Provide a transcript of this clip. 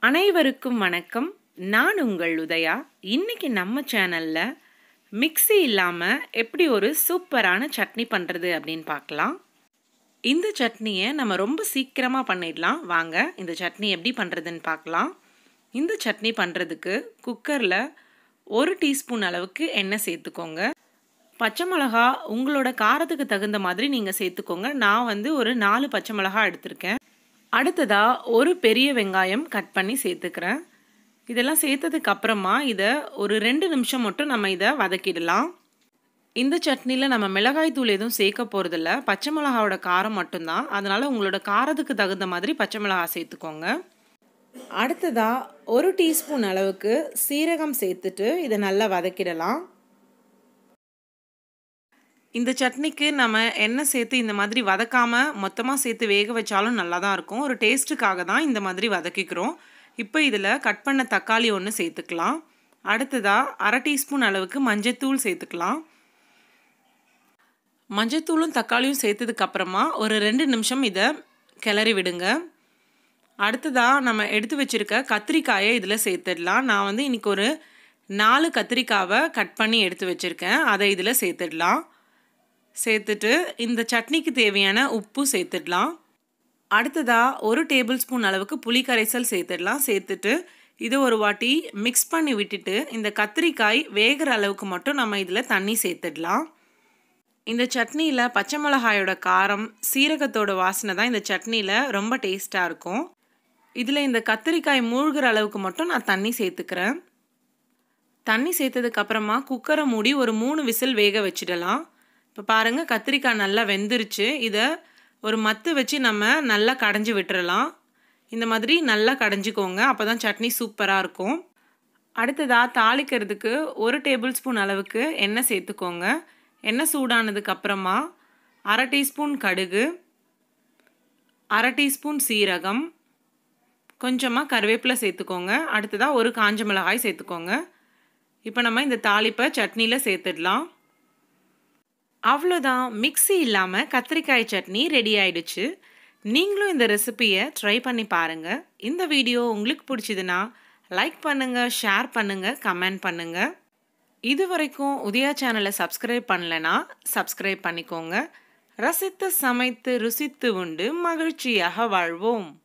அனைவருக்கும் வணக்கம் நான் உங்கள் உதயா இன்னைக்கு நம்ம சேனலில் மிக்ஸி இல்லாமல் எப்படி ஒரு சூப்பரான சட்னி பண்ணுறது அப்படின்னு பார்க்கலாம் இந்த சட்னியை நம்ம ரொம்ப சீக்கிரமாக பண்ணிடலாம் வாங்க இந்த சட்னி எப்படி பண்ணுறதுன்னு பார்க்கலாம் இந்த சட்னி பண்ணுறதுக்கு குக்கரில் ஒரு டீஸ்பூன் அளவுக்கு எண்ணெய் சேர்த்துக்கோங்க பச்சை மிளகா உங்களோட காரத்துக்கு தகுந்த மாதிரி நீங்கள் சேர்த்துக்கோங்க நான் வந்து ஒரு நாலு பச்சை மிளகா எடுத்திருக்கேன் அடுத்ததாக ஒரு பெரிய வெங்காயம் கட் பண்ணி சேர்த்துக்கிறேன் இதெல்லாம் சேர்த்ததுக்கு அப்புறமா இதை ஒரு ரெண்டு நிமிஷம் மட்டும் நம்ம இதை வதக்கிடலாம் இந்த சட்னியில் நம்ம மிளகாய் தூள் எதுவும் சேர்க்க போகிறதில்ல பச்சை மிளகாவோட காரம் மட்டும்தான் அதனால் உங்களோட காரத்துக்கு தகுந்த மாதிரி பச்சை மிளகா சேர்த்துக்கோங்க அடுத்ததாக ஒரு டீஸ்பூன் அளவுக்கு சீரகம் சேர்த்துட்டு இதை நல்லா வதக்கிடலாம் இந்த சட்னிக்கு நம்ம எண்ணெய் சேர்த்து இந்த மாதிரி வதக்காமல் மொத்தமாக சேர்த்து வேக வச்சாலும் நல்லா தான் இருக்கும் ஒரு டேஸ்ட்டுக்காக தான் இந்த மாதிரி வதக்கிக்கிறோம் இப்போ இதில் கட் பண்ண தக்காளி ஒன்று சேர்த்துக்கலாம் அடுத்ததாக அரை டீஸ்பூன் அளவுக்கு மஞ்சத்தூள் சேர்த்துக்கலாம் மஞ்சத்தூளும் தக்காளியும் சேர்த்ததுக்கு அப்புறமா ஒரு ரெண்டு நிமிஷம் இதை கிளறி விடுங்க அடுத்ததாக நம்ம எடுத்து வச்சுருக்க கத்திரிக்காயை இதில் சேர்த்துடலாம் நான் வந்து இன்றைக்கி ஒரு நாலு கத்திரிக்காவை கட் பண்ணி எடுத்து வச்சுருக்கேன் அதை இதில் சேர்த்துடலாம் சேர்த்துட்டு இந்த சட்னிக்கு தேவையான உப்பு சேர்த்துடலாம் அடுத்ததாக ஒரு டேபிள் ஸ்பூன் அளவுக்கு புளி கரைசல் சேர்த்துடலாம் சேர்த்துட்டு இதை ஒரு வாட்டி மிக்ஸ் பண்ணி விட்டுட்டு இந்த கத்திரிக்காய் வேகிற அளவுக்கு மட்டும் நம்ம இதில் தண்ணி சேர்த்துடலாம் இந்த சட்னியில் பச்சை மிளகாயோட காரம் சீரகத்தோட வாசனை தான் இந்த சட்னியில் ரொம்ப டேஸ்ட்டாக இருக்கும் இதில் இந்த கத்திரிக்காய் மூழ்கிற அளவுக்கு மட்டும் நான் தண்ணி சேர்த்துக்கிறேன் தண்ணி சேர்த்ததுக்கு அப்புறமா குக்கரை மூடி ஒரு மூணு விசில் வேக வச்சிடலாம் இப்போ பாருங்கள் கத்திரிக்காய் நல்லா வெந்துருச்சு இதை ஒரு மத்து வச்சு நம்ம நல்லா கடைஞ்சி விட்டுறலாம் இந்த மாதிரி நல்லா கடைஞ்சிக்கோங்க அப்போ தான் சட்னி சூப்பராக இருக்கும் அடுத்ததாக தாளிக்கிறதுக்கு ஒரு டேபிள் ஸ்பூன் அளவுக்கு எண்ணெய் சேர்த்துக்கோங்க எண்ணெய் சூடானதுக்கு அப்புறமா அரை டீஸ்பூன் கடுகு அரை டீஸ்பூன் சீரகம் கொஞ்சமாக கருவேப்பிலை சேர்த்துக்கோங்க அடுத்ததாக ஒரு காஞ்ச மிளகாய் சேர்த்துக்கோங்க இப்போ நம்ம இந்த தாளிப்பை சட்னியில் சேர்த்துடலாம் அவ்வளோதான் மிக்ஸி இல்லாமல் கத்திரிக்காய் சட்னி ரெடி ஆயிடுச்சு நீங்களும் இந்த ரெசிப்பியை ட்ரை பண்ணி பாருங்கள் இந்த வீடியோ உங்களுக்கு பிடிச்சதுன்னா லைக் பண்ணுங்கள் ஷேர் பண்ணுங்கள் கமெண்ட் பண்ணுங்கள் இது வரைக்கும் உதயா சேனலை சப்ஸ்கிரைப் பண்ணலைன்னா சப்ஸ்கிரைப் பண்ணிக்கோங்க ரசித்து சமைத்து ருசித்து உண்டு மகிழ்ச்சியாக வாழ்வோம்